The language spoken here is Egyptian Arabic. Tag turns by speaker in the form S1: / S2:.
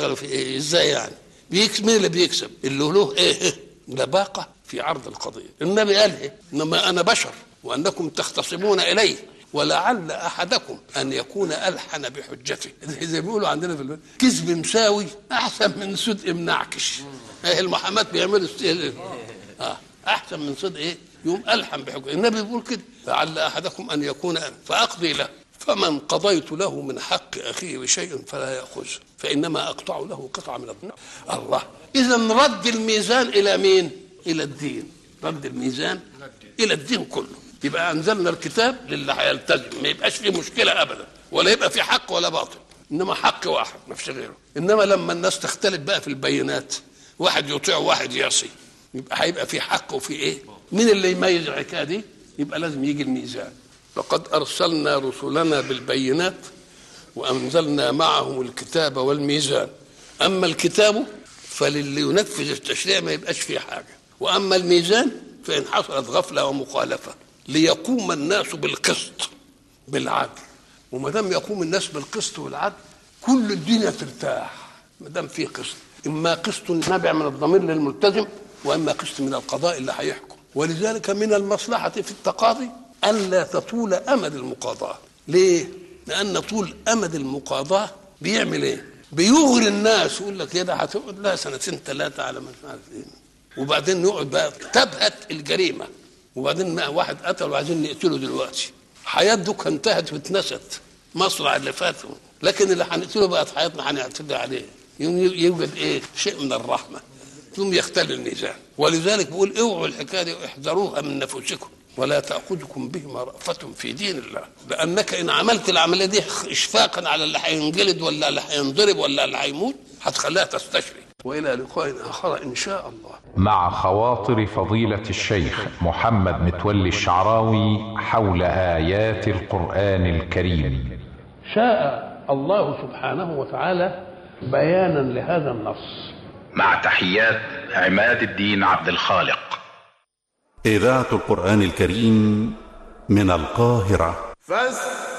S1: دماغي في ايه ازاي يعني بيكسب مين اللي بيكسب اللي له ايه لباقه في عرض القضيه النبي قال ايه انما انا بشر وانكم تختصمون الي ولعل احدكم ان يكون الحن بحجته زي ما بيقولوا عندنا في البلد كذب مساوي احسن من صدق منعكش ايه المحاماه بيعملوا الس- اه احسن من صدق ايه يوم الحن بحجته النبي بيقول كده لعل احدكم ان يكون فاقضي له فمن قضيت له من حق اخيه بشيء فلا ياخذه فانما اقطع له قطعه من النار الله اذا رد الميزان الى مين الى الدين رد الميزان الى الدين كله يبقى انزلنا الكتاب للي هيلتزم ما يبقاش فيه مشكله ابدا ولا يبقى في حق ولا باطل انما حق واحد ما فيش غيره انما لما الناس تختلف بقى في البينات واحد يطيع وواحد يعصي يبقى هيبقى في حق وفي ايه مين اللي يميز الحكايه دي يبقى لازم يجي الميزان لقد ارسلنا رسلنا بالبينات وانزلنا معهم الكتاب والميزان اما الكتاب فللي ينفذ التشريع ما يبقاش فيه حاجه واما الميزان فان حصلت غفله ومخالفه ليقوم الناس بالقسط بالعدل وما دام يقوم الناس بالقسط والعدل كل الدنيا ترتاح ما دام في قسط اما قسط نابع من الضمير للملتزم واما قسط من القضاء اللي هيحكم ولذلك من المصلحه في التقاضي الا تطول امد المقاضاه ليه لان طول امد المقاضاه بيعمل ايه بيغري الناس يقول لك يا ده هتقعد لها سنتين ثلاثه على مش عارف ايه وبعدين يقعد بقى تبهت الجريمه وبعدين ما واحد قتل وعايزين نقتله دلوقتي حياة دوك انتهت واتنست مصرع اللي فات لكن اللي هنقتله بقت حياتنا هنعتدي عليه يوم يوجد ايه شيء من الرحمه ثم يختل الميزان ولذلك بيقول اوعوا الحكايه دي احذروها من نفوسكم ولا تاخذكم بهما رأفة في دين الله لانك ان عملت العمليه دي اشفاقا على اللي هينجلد ولا اللي هينضرب ولا اللي هيموت هتخليها تستشري والى لقاء اخر ان شاء الله
S2: مع خواطر فضيلة الشيخ محمد متولي الشعراوي حول آيات القرآن الكريم
S1: شاء الله سبحانه وتعالى بيانا لهذا النص
S3: مع تحيات عماد الدين عبد الخالق
S4: إذاعة القرآن الكريم من القاهرة
S5: فاستمعوا